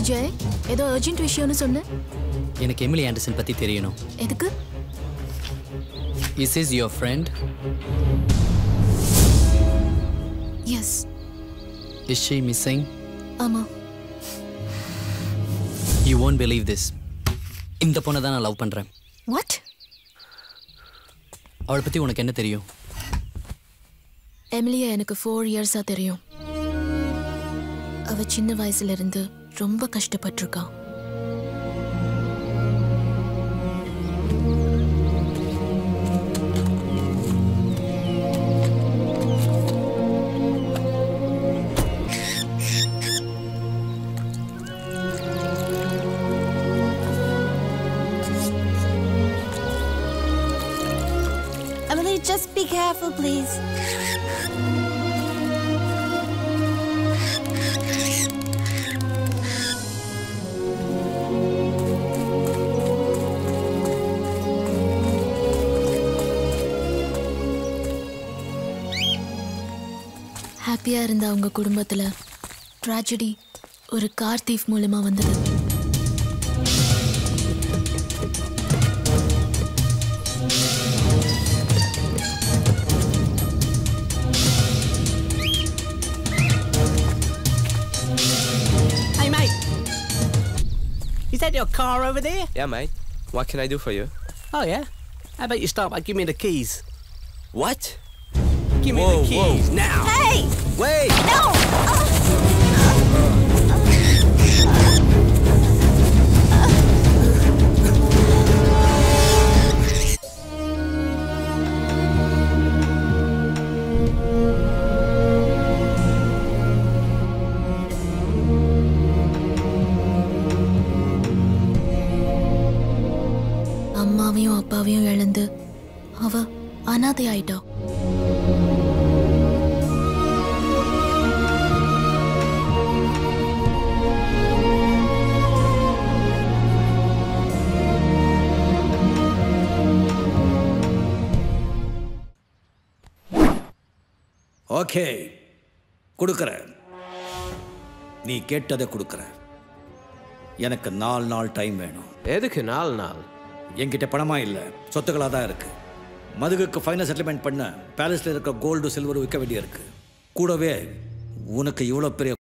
விஜய் ஏதோ அர்ஜென்ட் விஷயம்னு சொன்ன எனக்கு எமிலி ஆண்டர்சன் பற்றி தெரியணும் எதுக்கு is is your friend yes is she missing ஆமா யூ won't பிலீவ் திஸ் இந்த பொண்ணை தான் நான் லவ் பண்ணுறேன் வாட் அவளை பற்றி உனக்கு என்ன தெரியும் எமிலியா எனக்கு ஃபோர் இயர்ஸா தெரியும் அவ சின்ன வயசுல இருந்து ரொம்ப கஷ்டப்பட்டிருக்கா Emily, just be careful, please. ஹாப்பியா இருந்த அவங்க குடும்பத்துல ட்ராஜடி ஒரு கார் தீஃப் மூலமா வந்தது Hey, mate. Is that your car over there? Yeah, mate. What can I do for you? Oh, yeah. How about you start by giving me the keys? What? Give me Whoa, the keys whoa. now. Hey! Wait! No! அம்மாவையும் அப்பாவையும் இழந்து அவ அனாதை ஆயிட்டா okay கொடுக்குறேன் நீ கேட்டதை கொடுக்குறேன் எனக்கு நாலு நாள் டைம் வேணும் எதுக்கு நாலு நாள் என்கிட்ட பணமா இல்லை சொத்துக்களாக தான் இருக்கு மதுகுக்கு ஃபைனல் செட்டில்மெண்ட் பண்ண பேலஸில் இருக்க கோல்டு சில்வர் விற்க வேண்டியிருக்கு கூடவே உனக்கு இவ்வளோ பெரிய